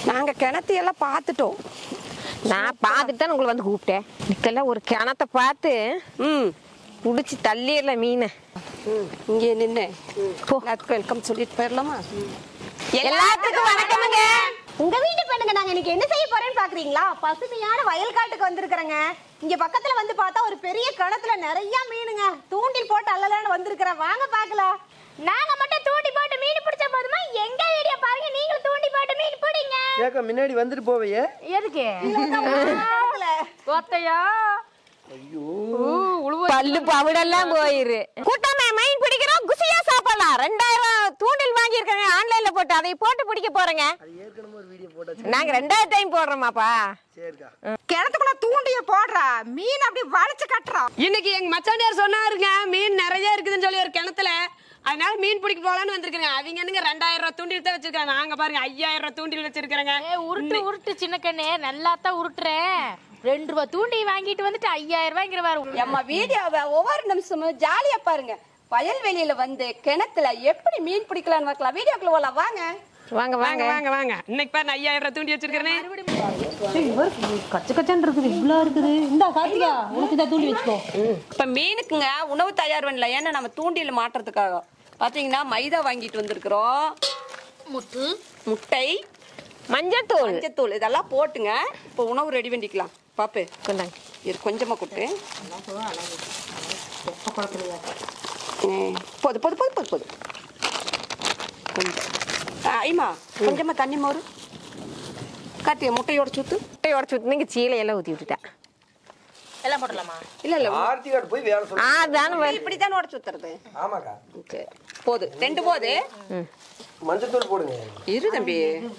நாங்க கிணத்தையெல்லாம் பார்த்துட்டோம் நான் பார்த்துட்டு தான் உங்களை வந்து கூப்பிட்டேன் இதுக்கெல்லாம் ஒரு கிணத்தை பார்த்து ம் பிடிச்சி தள்ளிடல மீனை இங்கே நின்று எல்லாத்துக்கும் வெல்கம் சொல்லிட்டு போயிடலாமா எல்லாத்துக்கும் வணக்கமுங்க உங்க வீட்டு பெண்ணுங்க நாங்க இன்னைக்கு என்ன செய்ய போறேன்னு பாக்குறீங்களா பசுமையான வயல் காட்டுக்கு வந்திருக்கிறேங்க இங்க பக்கத்துல வந்து பார்த்தா ஒரு பெரிய கிணத்துல நிறைய மீனுங்க தூண்டில் போட்டு அல்லலான்னு வந்திருக்கிறேன் வாங்க பார்க்கலாம் நாங்க மட்டும் தூண்டி போட்டு மீன் பிடிச்ச போதுமா எங்க வீடியோ பாருங்க நீங்களும் தூண்டி போட்டு மீன் பிடிங்க ஏக்கா முன்னாடி வந்துட்டு போவையே எதுக்கு கொத்தையா பல்லு பவிடெல்லாம் போயிரு கூட்டமே மைன் பிடிக்கிறோம் குசியா சாப்பிடலாம் ரெண்டாயிரம் தூண்டில் வாங்கியிருக்காங்க ஆன்லைன்ல போட்டு அதை போட்டு பிடிக்க போறேங்க அது ஏற்கனவே ஒரு வீடியோ போட்டாச்சு நாங்க ரெண்டாயிரம் டைம் போடுறோமாப்பா சரிக்கா கிணத்துக்குள்ள தூண்டிய போடுறா மீன் அப்படி வளைச்சு கட்டுறா இன்னைக்கு எங்க மச்சாண்டியார் சொன்னாருங்க மீன் நிறைய இருக்குதுன்னு சொல்லி ஒரு கிணத்துல அதனால மீன் பிடிக்க போலான்னு வந்திருக்காங்க அவங்க என்னங்க ரெண்டாயிரம் ரூபாய் தூண்டில் தான் வச்சிருக்காங்க நாங்க பாருங்க ஐயாயிரம் ரூபாய் தூண்டில் வச்சிருக்காங்க ஏ உருட்டு உருட்டு சின்ன கண்ணே நல்லா தான் உருட்டுறேன் ரெண்டு ரூபா தூண்டி வாங்கிட்டு வந்துட்டு ஐயாயிரம் ரூபாய்ங்கிற பாரு நம்ம வீடியோவை ஒவ்வொரு நிமிஷமும் ஜாலியா பாருங்க வயல்வெளியில வந்து கிணத்துல எப்படி மீன் பிடிக்கலாம்னு பார்க்கலாம் வீடியோக்குள்ள போலாம் வாங்க வாங்க வாங்க வாங்க வாங்க வாங்க இன்னைக்கு பாருங்க ஐயாயிரம் ரூபாய் தூண்டி வச்சிருக்கிறேன் கச்ச கச்சான் இருக்குது இவ்வளோ இருக்குது இந்த கார்த்திகா உனக்கு இதை தூண்டி வச்சுக்கோ இப்ப மீனுக்குங்க உணவு தயார் பண்ணல ஏன்னா நம்ம தூண்டில மாட்டுறதுக்காக பாத்தீங்கன்னா மைதா வாங்கிட்டு வந்திருக்கிறோம் முத்து முட்டை மஞ்சத்தூள் மஞ்சத்தூள் இதெல்லாம் போட்டுங்க இப்போ உணவு ரெடி பண்ணிக்கலாம் பாப்பு கொண்டாங்க இது கொஞ்சமா கொட்டு ம், போது போது போது போது போது கொஞ்சம் ஆ, ஐமா கொஞ்சமா தண்ணி மோரு கார்த்திகை முட்டையோட சுத்து முட்டை உடச்சு ஊற்றுனீங்க சீலையெல்லாம் ஊற்றி விட்டுட்டேன் எல்லாம் போடலாமா இல்ல இல்ல ஆர்த்திகாட் போய் வேலை சொல்லு அதான இப்படித்தான் உடச்சு ஊத்துறது ஆமாக்கா சரி. போது ரெண்டு போது மஞ்சத்தூள் போடுங்க இரு தம்பி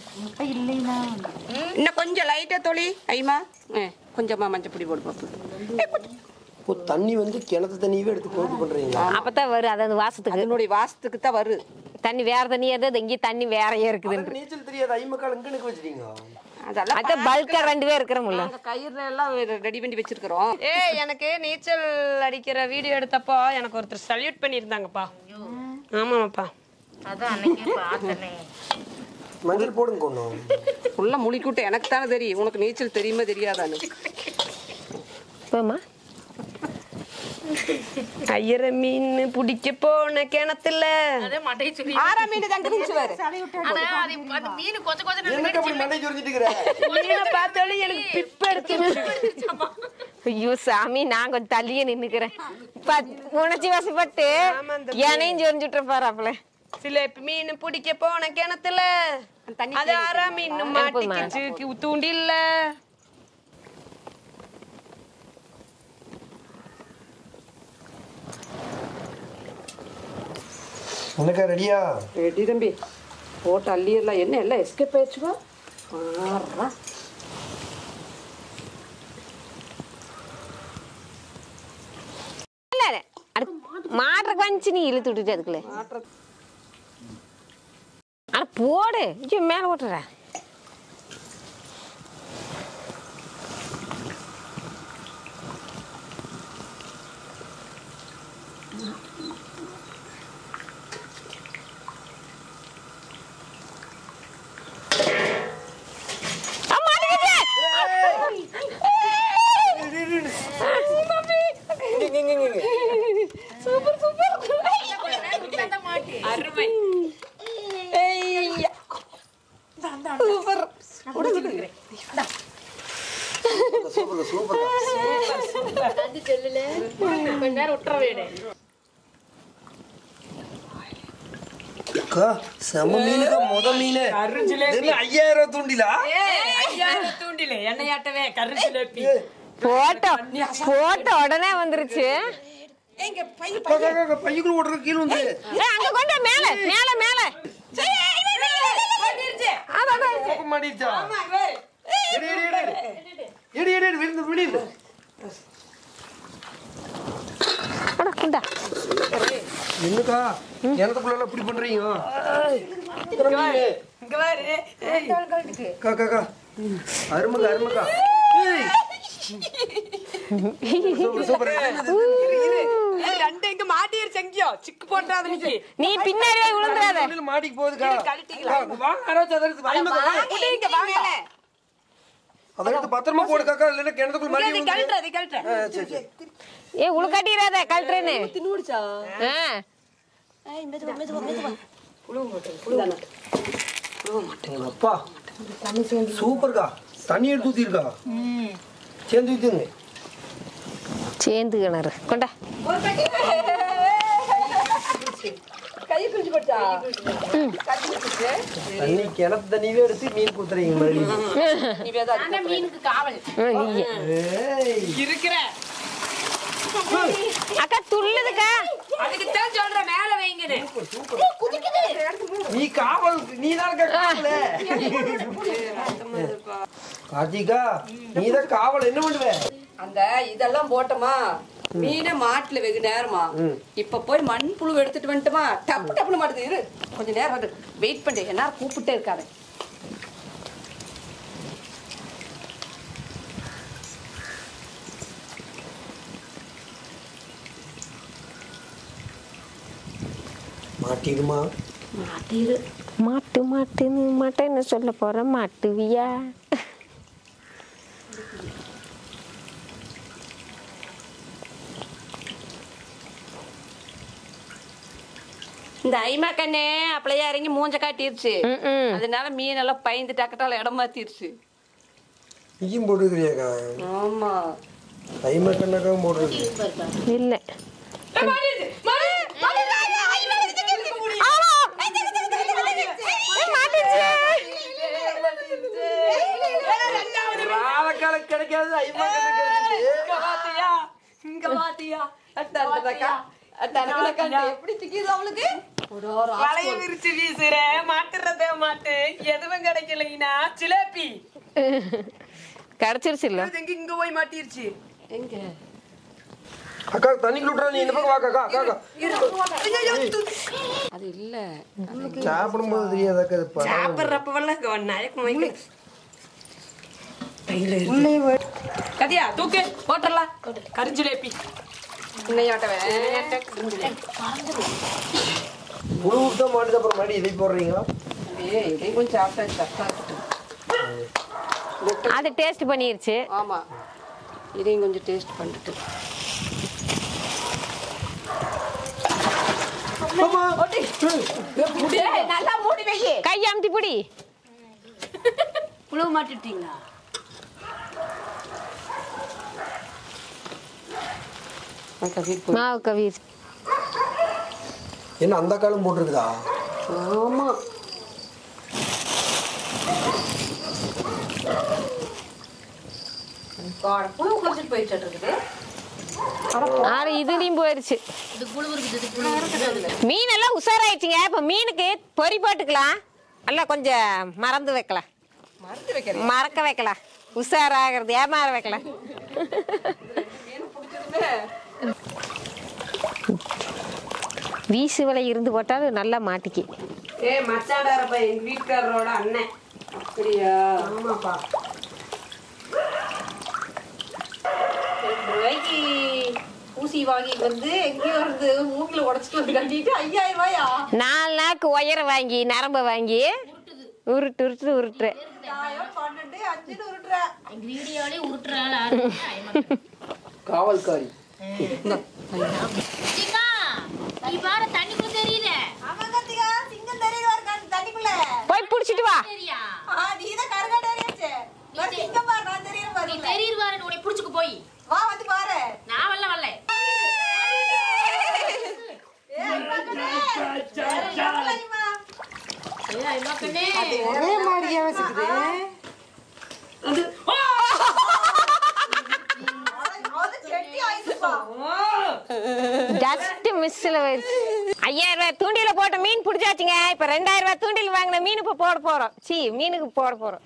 இன்னும் கொஞ்சம் லைட்டா தொளி ஐமா ஆ, கொஞ்சமா மஞ்சள் பொடி போடு பாப்பு ஏ, கொஞ்சம். ஓ தண்ணி வந்து கிணத்து தண்ணியவே எடுத்து போட்டு பண்றீங்களா அப்பதான் வரும் அது அந்த வாசத்துக்கு அதனுடைய வாசத்துக்கு தான் வருது தண்ணி வேற தண்ணியா இருந்தது இங்கே தண்ணி வேறையே இருக்குதுன்ற அதுக்கு நீச்சல் தெரியாது ஐமக்கால் இங்க நிக்க வச்சிட்டீங்க அதெல்லாம் அதான் பல்கா ரெண்டு பேர் இருக்கிறோம்ல நாங்க கயிறு எல்லாம் ரெடி பண்ணி வச்சிருக்கிறோம் ஏ எனக்கு நீச்சல் அடிக்கிற வீடியோ எடுத்தப்போ எனக்கு ஒருத்தர் சல்யூட் பண்ணியிருந்தாங்கப்பா ஆமாப்பா அதான் அன்னைக்கு பார்த்தனே மஞ்சள் போடுங்க ஒன்றும் உள்ள முழிக்கூட்டு எனக்கு தானே தெரியும் உனக்கு நீச்சல் தெரியுமா தெரியாதான்னு போமா ஐயர மீன் பிடிக்க போன கிணத்துல அதே மட்டையை சொல்லி ஆறாம் மீன் தான் இருந்துச்சு பாரு ஆனா அது அந்த மீன் கொஞ்சம் கொஞ்சம் எனக்கு அப்படி மண்டை சுரிஞ்சிட்டு இருக்கிற மீனை பார்த்தாலும் எனக்கு பிப்பு எடுத்து ஐயோ சாமி நான் கொஞ்சம் தள்ளியே நின்னுக்கிறேன் பத்- உணர்ச்சி வசப்பட்டு எனையும் சொரிஞ்சுட்டு பாரு சில மீன் பிடிக்க போன கிணத்துல தண்ணி அது ஆறா மீன் மாட்டிக்கிச்சு தூண்டில்ல உனக்கா ரெடியா ரெடி தம்பி போட்டு அள்ளிடலாம் என்ன எல்லாம் எஸ்கேப் ஆயிடுச்சுவா ஆறா இல்ல இல்ல. அது மாட்டுறக்கு வந்துச்சு நீ இழுத்து விட்டுட்டு அதுக்குள்ள ஆனா போடு ஐயோ மேல ஓட்டுற ஆ, மாட்டிக்கிச்சு. அருமை சூப்பர் சூப்பர் கொஞ்ச நேரம் விட்டுற வேடு அக்கா செம மீனுக்கா முத மீன் இது ஐயாயிரம் ரூபாய் தூண்டிலா ஐயாயிரம் தூண்டில எண்ணெயாட்டவே கரு சிலேபி போட்டோ போட்டோ உடனே வந்துருச்சு அக்கா, அக்கா, அக்கா, பையக்குள்ள ஓடுற கீழே வந்து ஏய், அங்க கொண்டு வா, மேல மேல மேல கோபம் மாட்டிடுச்சா எடு, எடு, எடு, எடு. எடு, எடு, எடு, விழுந்து, விழுந்து. அட, குண்டா என்னக்கா கிணத்துக்குள்ள இப்படி பண்றீங்க இத்தனை மீனு. இங்க பாரு ஏய், அக்கா, அக்கா, அக்கா. அருமைக்கா அருமைக்கா ஏய். சூப்பர் சூப்பர் ஏய், ரெண்டு இங்க மாட்டிருச்சு ஐயோ சிக்கு போட்டுறாத நீ நீ பின்னாடியே விழுந்துடாத தூண்டில் மாட்டிக்கு போகுதுக்கா கழட்டிக்கலாம். அக்கா, வாங்க யாராச்சும் அதை எடுத்து வைங்க, வாங்க. இங்க வாங்க அதை எடுத்து பத்திரமா போடு காக்கா இல்லைன்னா கிணத்துக்குள்ள மாட்டி விழுந்துரு. கழட்டுறது கழட்டுற ஆ, சரி சரி ஏ உழுக்காட்டிடாத கழட்டுறேன்னு தின்னுடுச்சா ஆ. எங்க அப்பா சூப்பர்க்கா தண்ணி எடுத்து ஊத்திருக்கா சேர்ந்து ஊத்துங்க சேந்து கிணறு கொண்டா கை பிடிச்சு போட்டா தண்ணி கிணத்து தண்ணியில எடுத்து மீன் குத்துறீங்க மறுபடியும் நீ வேதா அந்த மீனுக்கு காவல் ஆ, நீயே. ஏய், இருக்கிற அக்கா துள்ளுதுக்கா அதுக்கு தான் சொல்றேன் மேல வைங்கன்னு நீ காவல் நீ தான் காவல கார்த்திகா நீ தான் காவல் என்ன பண்ணுவ அந்த இதெல்லாம் போட்டோமா மீனை மாட்டுல வெகு நேரமா இப்ப போய் மண் புழு எடுத்துட்டு வந்துட்டுமா டப்பு டப்புன்னு மாட்டுது இரு கொஞ்ச நேரம் அது வெயிட் பண்ணு எல்லாரும் கூப்பிட்டே இருக்காரு மாட்டிடுமா மாட்டு மாட்டுன்னு மாட்டேன்னு சொல்ல போற மாட்டுவியா இந்த ஐமா கண்ணே அப்படியே இறங்கி மூஞ்ச காட்டிருச்சு ம்ம். அதனால மீன் எல்லாம் பயந்து டக்கட்டால இடம் மாத்திருச்சு நீயும் போட்டுக்கிறியாக்கா ஆமா டைமர் கண்ணாக்காவும் போட்டுருக்கு இல்ல வாழைக்கால கிடைக்காது ஐமா கண்ணு கிடைச்சிச்சு இங்க பாத்தியா இங்க பாத்தியா அட்டா அட்டா எப்படி திக்கிது அவளுக்கு ஒரு ஒரு வளைய விரிச்சு வீசுற மாட்டுறத மாட்டு எதுவும் கிடைக்கலைன்னா சிலேபி கிடைச்சிருச்சு இல்ல இது எங்க இங்க போய் மாட்டிருச்சு எங்க அக்கா தண்ணிக்குள்ள விட்றா நீ இந்த பக்கம் வாக்கா அக்கா அக்கா அது இல்ல சாப்பிடும்போது தெரியாதாக்கா இது படம். சாப்பிட்றப்பவெல்லாம் நயக்கம் வைக்க கதியா தூக்கு போட்டுடலாம் கரிஞ்சிலேபி இன்னையாட்டவன் முழு விட்டா மாட்டுது அப்புறம் மறுபடியும் இதை போடுறீங்களா ஏய் இதையும் கொஞ்சம் சாப்பிட்டா சத்தா இருக்கட்டும் அது டேஸ்ட் பண்ணிருச்சு ஆமா இதையும் கொஞ்சம் டேஸ்ட் பண்ணிட்டு ஏய், நல்லா மூடி வை கை அமுத்தி பிடி புழுவு மாட்டிட்டீங்களா மாவு கவி என்ன அந்த காலம் போட்டிருக்குதா ஆமா புழு குறைச்சிட்டு போயிட்டு இருக்குது ஆறு இதுலயும் போயிருச்சு இது புழு இருக்குது இது புழு இருக்குது மீன் எல்லாம் உஷாராயிடுச்சுங்க இப்ப மீனுக்கு பொறி போட்டுக்கலாம் நல்லா கொஞ்சம் மறந்து வைக்கலாம் மறந்து வைக்கிறேன் மறக்க வைக்கலாம் உஷாராகிறது ஏமாற வைக்கலாம் வீசு வலை இருந்து போட்டாலும் நல்லா மாட்டிக்கி ஏ மச்சாடாரப்பா எங்க வீட்டுக்காரரோட அண்ணன் அப்படியா ஆமாப்பா ரெண்டு ரூபாய்க்கு ஊசி வாங்கிட்டு வந்து எங்கேயோ இருந்து மூக்கில் உடச்சிட்டு வந்து கட்டிட்டு ஐயாயிரம் ரூபாயா நாலு நாளுக்கு உயரம் வாங்கி நரம்ப வாங்கி உருட்டு உருட்டு உருட்டு ஆயிரம் பன்னெண்டு அஞ்சுன்னு உருட்டுறேன் எங்க வீடியோலயே உருட்டுறாள் ஆறு காவல்காரி சிங்கா நீ பாரு தண்ணிக்குள்ள தெரியல ஆமா கார்த்திகா சிங்கம் தெரியுதா இருக்கா தண்ணிக்குள்ள போய் பிடிச்சிட்டு வா சரியா ஆ நீதான் கருகாடாரியாச்சு சிங்கம் பாரு நான் தெரியுற நீ பாரு தெரியுவாரு உன்னை புடிச்சுக்கு போய் வா வந்து பாரு நான் வரல வரல ஒரே மாதிரியா வச்சுக்குது அது கெட்டி ஆயிடுச்சுப்பா ஜஸ்ட் மிஸ்ல போயிருச்சு ஐயாயிரம் ரூபாய் தூண்டில போட்ட மீன் பிடிச்சாச்சுங்க இப்ப ரெண்டாயிரம் ரூபாய் தூண்டில் வாங்கின மீன் இப்ப போட போறோம் சீ மீனுக்கு போட போறோம்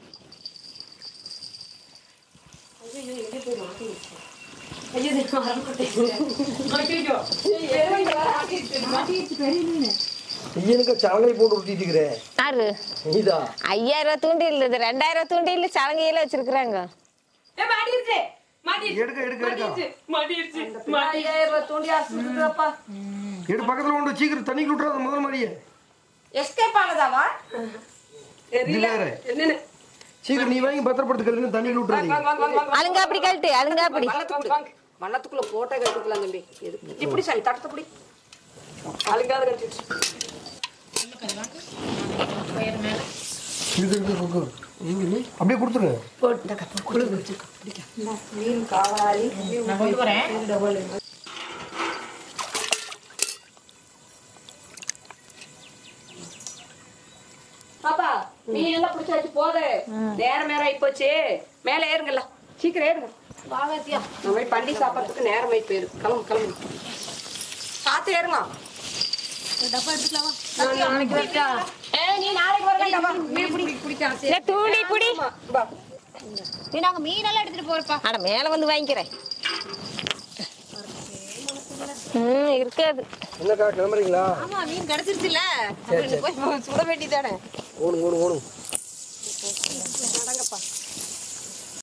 ஐயனுக்கு சலங்கை போட்டு ஊத்திட்டு இருக்கிறே யாரு நீதா ஐயாயிரம் ரூபாய் தூண்டில் இது ரெண்டாயிரம் ரூபாய் தூண்டில் சலங்கையில வச்சிருக்கிறாங்க ஏ மாட்டிருச்சு மாட்டிருச்சு எடுக்க எடுக்க எடுக்க மாட்டிருச்சு மாட்டிருச்சு ஐயாயிரம் ரூபாய் தூண்டி ஆசிட்டுப்பா எடு பக்கத்துல கொண்டு சீக்கிரம் தண்ணிக்கு விட்டுறாத முதல் மாதிரியே எஸ்கேப் ஆனதாவா இது வேற என்னன்னு சீக்கிரம் நீ வாங்கி பத்திரப்படுத்துக்கிறது தண்ணிக்கு விட்டுறாதீங்க வாங்க வாங்க வாங்க அழுங்க அப்படி கழட்டு அழுங்க அப்படி வாங்க வண்ணத்துக்குள்ள போட்டோ கட்டுக்கலாம் தம்பி எதுக்கு இப்படி சாமி தட்டத்தை பிடி அழுங்காத கட்டிட்டு இருக்கு இருக்கு கொக்கு எங்க நீ அப்படியே கொடுத்துருங்க நான் கொண்டு வரேன் பாப்பா மீன் எல்லாம் பிடிச்சாச்சு போது நேரம் நேரம் ஆயி போச்சு மேல ஏறுங்கல்ல சீக்கிரம் ஏறுங்க வாங்கத்தியா நம்ம போய் பண்டி சாப்பிட்றதுக்கு நேரம் ஆயி போயிரு கிளம்பு கிளம்பு பார்த்து ஏறுங்க நாளைக்கு வரட்டா ஏய் நீ நாளைக்கு வரவேண்டாம் வா மீன் பிடி பிடிக்கலாம் இல்ல தூண்டி பிடி வா நீ நாங்க மீனெல்லாம் எடுத்துட்டு போறப்பா அட மேல வந்து வாங்கிக்கிறேன் ம் இருக்காது என்னக்கா கிளம்புறீங்களா ஆமா மீன் கிடைச்சிருச்சுல போய் சுட வேண்டியதானே ஓடும் ஓடும் ஓடும்